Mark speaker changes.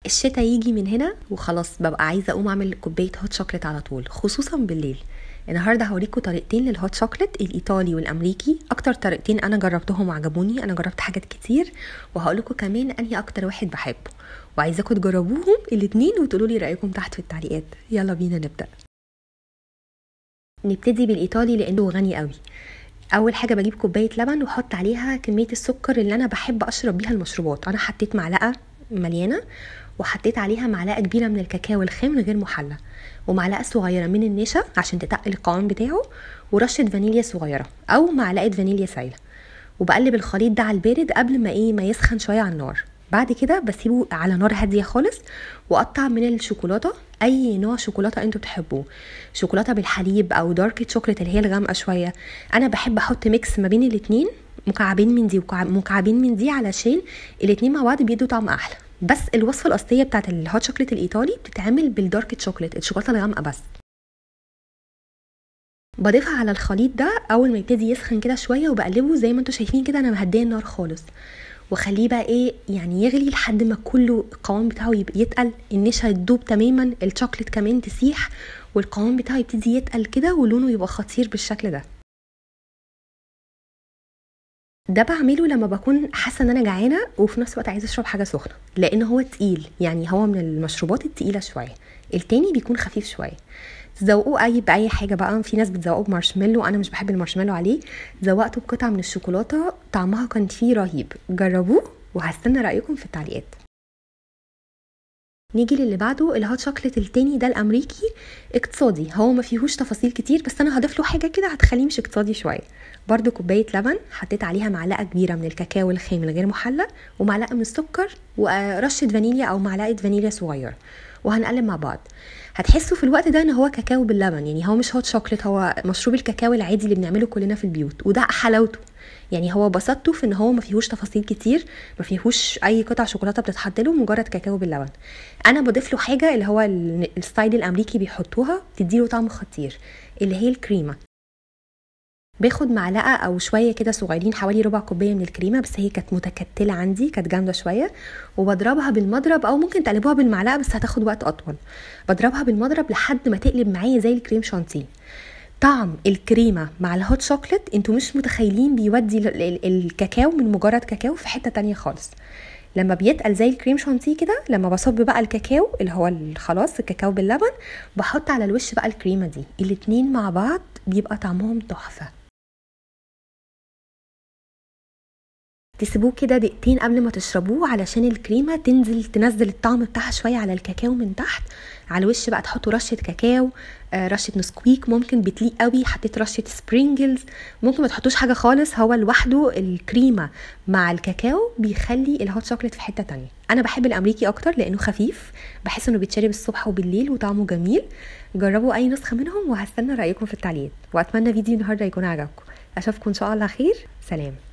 Speaker 1: الشتا يجي من هنا وخلاص ببقى عايزه اقوم اعمل كوبايه هوت شوكليت على طول خصوصا بالليل النهارده هوريكم طريقتين للهوت شوكليت الايطالي والامريكي اكتر طريقتين انا جربتهم وعجبوني انا جربت حاجات كتير وهقول لكم كمان انهي اكتر واحد بحبه وعايزاكم تجربوهم الاتنين وتقولوا لي رايكم تحت في التعليقات يلا بينا نبدا نبتدي بالايطالي لانه غني قوي اول حاجه بجيب كوبايه لبن واحط عليها كميه السكر اللي انا بحب اشرب بيها المشروبات انا حطيت معلقه مليانه وحطيت عليها معلقه كبيره من الكاكاو الخام من غير محلى ومعلقه صغيره من النشا عشان تتقل القوام بتاعه ورشه فانيليا صغيره او معلقه فانيليا سايله وبقلب الخليط ده على البارد قبل ما ايه ما يسخن شويه على النار بعد كده بسيبه على نار هاديه خالص واقطع من الشوكولاته اي نوع شوكولاته انتوا بتحبوه شوكولاته بالحليب او دارك شوكليت اللي هي الغامقه شويه انا بحب احط ميكس ما بين الاتنين مكعبين من دي ومكعبين من دي علشان الاتنين مع بعض بيدوا طعم احلى بس الوصفه الاصليه بتاعت الهوت شوكليت الايطالي بتتعمل بالدارك شوكليت الشوكولاته الغامقه بس بضيفها على الخليط ده اول ما يبتدي يسخن كده شويه وبقلبه زي ما انتوا شايفين كده انا مهديه النار خالص واخليه بقى ايه يعني يغلي لحد ما كله القوام بتاعه يبقى يتقل النشا يدوب تماما الشوكليت كمان تسيح والقوام بتاعه يبتدي يتقل كده ولونه يبقى خطير بالشكل ده ده بعمله لما بكون حاسه ان انا جعانه وفي نفس الوقت عايزه اشرب حاجه سخنه لان هو تقيل يعني هو من المشروبات التقيله شويه التاني بيكون خفيف شويه تزوقوه اي باي حاجه بقى في ناس بتزوقوه بمارشميلو انا مش بحب المارشميلو عليه زوقته بقطعه من الشوكولاته طعمها كان فيه رهيب جربوه وهستنى رايكم في التعليقات نيجي للي بعده الهوت شوكليت التاني ده الامريكي اقتصادي هو ما فيهوش تفاصيل كتير بس انا هضيف له حاجه كده هتخليه مش اقتصادي شويه برده كوبايه لبن حطيت عليها معلقه كبيره من الكاكاو الخام من غير محلى ومعلقه من السكر ورشه فانيليا او معلقه فانيليا صغيره وهنقلب مع بعض هتحسوا في الوقت ده ان هو كاكاو باللبن يعني هو مش هوت شوكليت هو مشروب الكاكاو العادي اللي بنعمله كلنا في البيوت وده حلاوته يعني هو بسطته في ان هو ما فيهوش تفاصيل كتير ما فيهوش اي قطع شوكولاته بتتحط له مجرد كاكاو باللبن انا بضيف له حاجه اللي هو الستايل الامريكي بيحطوها تديله طعم خطير اللي هي الكريمه باخد معلقه او شويه كده صغيرين حوالي ربع كوبايه من الكريمه بس هي كانت متكتله عندي كانت جامده شويه وبضربها بالمضرب او ممكن تقلبوها بالمعلقه بس هتاخد وقت اطول بضربها بالمضرب لحد ما تقلب معايا زي الكريم شانتيه طعم الكريمه مع الهوت شوكليت انتوا مش متخيلين بيودي الكاكاو من مجرد كاكاو في حته تانية خالص لما بيتقل زي الكريم شانتيه كده لما بصب بقى الكاكاو اللي هو خلاص الكاكاو باللبن بحط على الوش بقى الكريمه دي الاتنين مع بعض بيبقى طعمهم تحفه تسيبوه كده دقيقتين قبل ما تشربوه علشان الكريمه تنزل تنزل الطعم بتاعها شويه على الكاكاو من تحت على الوش بقى تحطوا رشه كاكاو آه رشه نسكويك ممكن بتليق قوي حطيت رشه سبرينجلز ممكن ما تحطوش حاجه خالص هو لوحده الكريمه مع الكاكاو بيخلي الهوت شوكليت في حته تانية انا بحب الامريكي اكتر لانه خفيف بحس انه بيتشرب الصبح وبالليل وطعمه جميل جربوا اي نسخه منهم وهستنى رايكم في التعليقات واتمنى فيديو النهارده يكون عجبكم اشوفكم ان شاء الله خير سلام